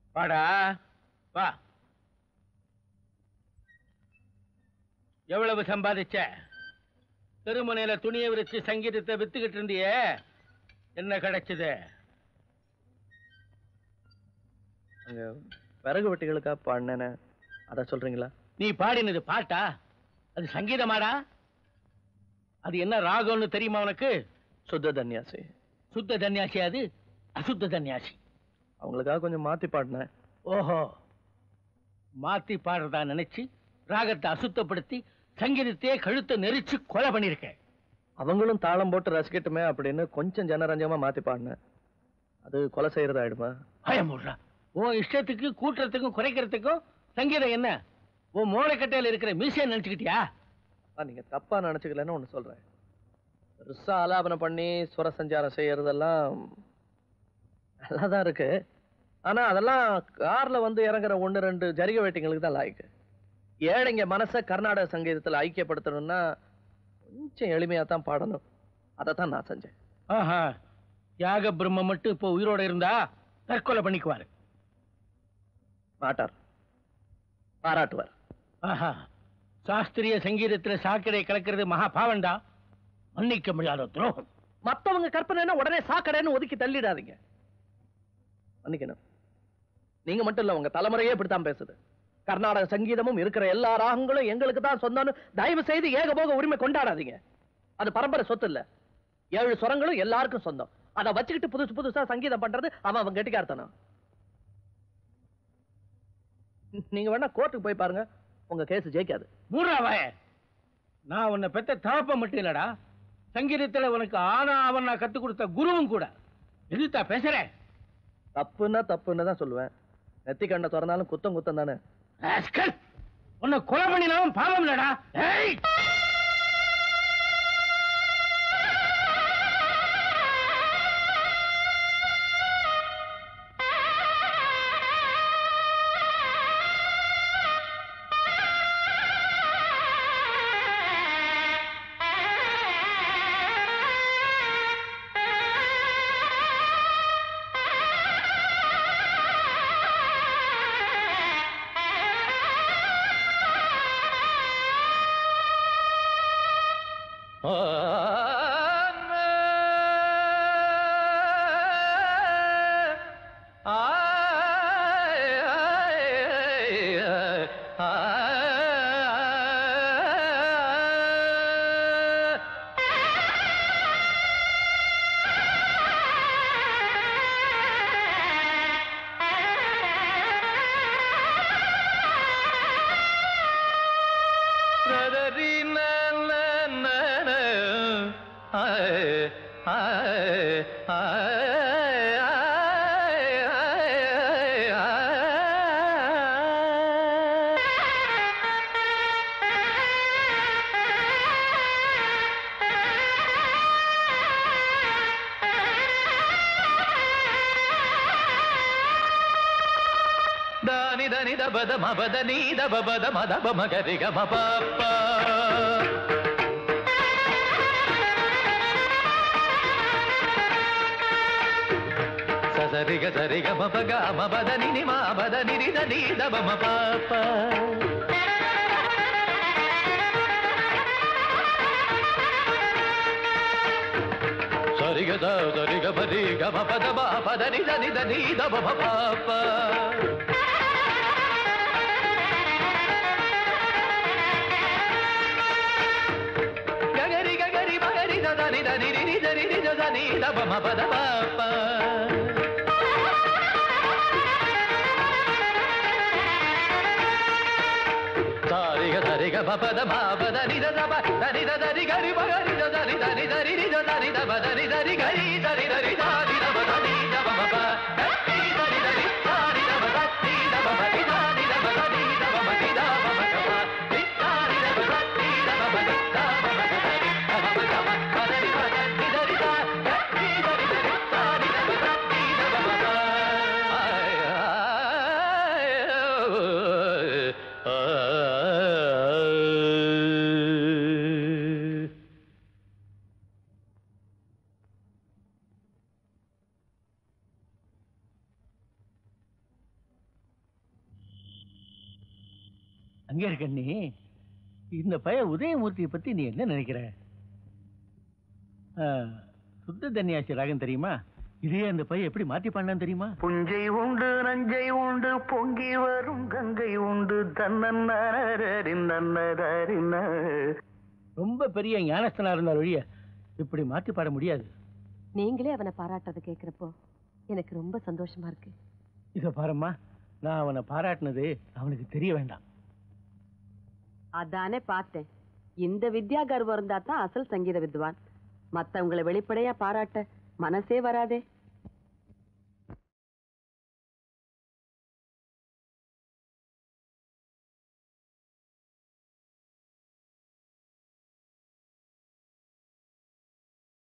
வாடா வா எவ்வளவு சம்பாதிச்ச திருமணையில துணியை விரிச்சு சங்கீதத்தை வித்துக்கிட்டு இருந்தியே என்ன கிடைச்சது அங்க விறகு வெட்டிகளுக்கா பாடினேன்னு அதை சொல்றீங்களா நீ பாடினது பாட்டா அது சங்கீதமாடா அது என்ன ராகம்னு தெரியுமா உனக்கு சுத்த தன்யாசி சுத்த தன்யாசி அது அசுத்த தன்யாசி அவங்களுக்காக கொஞ்சம் மாத்தி பாடினேன் ஓஹோ மாத்தி பாடுறதா நினைச்சு ராகத்தை அசுத்தப்படுத்தி சங்கீதத்தையே கழுத்தை நெரிச்சு கொலை பண்ணிருக்க அவங்களும் தாளம் போட்டு ரசிக்கட்டுமே அப்படின்னு கொஞ்சம் ஜனரஞ்சமா மாத்தி பாடினேன் அது கொலை செய்யறதாயிடுமா பயமுடுறா உன் இஷ்டத்துக்கு கூட்டுறதுக்கும் குறைக்கிறதுக்கும் சங்கீதம் என்ன உன் மூளைக்கட்டையில இருக்கிற மியூசியம் நினைச்சுக்கிட்டியா அப்பா, நீங்க தப்பா நினைச்சுக்கலன்னு ஒண்ணு சொல்றேன் பெருசா ஆலாபனம் பண்ணி சுர சஞ்சாரம் செய்யறதெல்லாம் நல்லா தான் இருக்கு ஆனா அதெல்லாம் கார்ல வந்து இறங்குற ஒண்ணு ரெண்டு ஜரிகை வெட்டிங்களுக்கு தான் லாய்க்கு ஏழைங்க மனசை கர்நாடக சங்கீதத்துல ஐக்கியப்படுத்தணும்னா கொஞ்சம் எளிமையா தான் பாடணும் அதை தான் நான் செஞ்சேன் ஆஹா யாக பிரம்ம மட்டும் இப்போ உயிரோட இருந்தா தற்கொலை பண்ணிக்குவாரு மாட்டார் பாராட்டுவார் ஆஹா சாஸ்திரிய சங்கீதத்துல சாக்கடை கலக்கிறது மகா பாவண்டா மன்னிக்க முடியாத துரோகம் மத்தவங்க கற்பனைன்னா உடனே சாக்கடைன்னு ஒதுக்கி தள்ளிடாதீங்க மன்னிக்கணும் நீங்க மட்டும் இல்ல உங்க தலைமுறையே இப்படித்தான் பேசுது கர்நாடக சங்கீதமும் இருக்கிற எல்லா ராகங்களும் எங்களுக்கு தான் சொந்தம்னு தயவு செய்து ஏகபோக உரிமை கொண்டாடாதீங்க அது பரம்பரை சொத்து இல்ல ஏழு சுரங்களும் எல்லாருக்கும் சொந்தம் அதை வச்சுக்கிட்டு புதுசு புதுசா சங்கீதம் பண்றது அவன் அவன் கெட்டிக்காரத்தனம் நீங்க வேணா கோர்ட்டுக்கு போய் பாருங்க உங்க கேஸ் ஜெயிக்காது மூன்றாவாய நான் உன்னை பெத்த தகப்ப மட்டும் இல்லடா சங்கீதத்துல உனக்கு ஆனா அவன் நான் கத்து கொடுத்த குருவும் கூட எதிர்த்தா பேசுறேன் தப்புன்னா தப்புன்னு தான் சொல்லுவேன் நெத்தி கண்ணை திறந்தாலும் குத்தம் குத்தம் தானே ராஸ்கல்! உன்னை கொலை பண்ணினாலும் பாவம் இல்லடா ஏய்! దాని దని దబద మబద నీ దబద మదబ మగరి గమ పాప ససరి గ సరి గమ పగ మబద ని మా బద ని ద నీ దబ మ పాప సరి గ స సరి గ పరి గమ పద బ పద ని ద ని ద నీ దబ మ పాప గగరి గగరి మగరి దని దని రి దని రి దని దబ మ పద పాప సారి గ సరి గ ప పద మా పద ని ద దబ దని ద దని గరి మగరి ద దని దని దని రి ద దని దబ దని దని గరి దని దని దని దబ దని దబ మ ప దని దని దని దని దబ దని దబ మ ని దని దబ దని దబ మ ని దబ మ క ప ని దని దబ దని దబ మ ని దబ మ క దని దబ మ క మ ప దని ద దని దని ద దని దని దని దని దబ దని దబ మ ప ఆయ్ ఆయ్ அங்கே இருக்க நீ இந்த பைய உதயமூர்த்தியை பத்தி நீ என்ன நினைக்கிற ஆ, சுத்த தன்னியாசி ராகம் தெரியுமா இதே அந்த பையன் எப்படி மாத்தி பண்ணான்னு தெரியுமா புஞ்சை உண்டு நஞ்சை உண்டு பொங்கி வரும் கங்கை உண்டு தன்னரின்ன ரொம்ப பெரிய ஞானஸ்தனா இருந்தால் ஒழிய இப்படி மாத்தி பாட முடியாது நீங்களே அவனை பாராட்டுறதை கேட்கிறப்போ எனக்கு ரொம்ப சந்தோஷமா இருக்கு இத பாரும்மா நான் அவனை பாராட்டினது அவனுக்கு தெரிய வேண்டாம் அதானே பார்த்தேன் இந்த வித்யா கர்வம் இருந்தா தான் அசல் சங்கீத வித்வான் மத்தவங்களை வெளிப்படையா பாராட்ட மனசே வராதே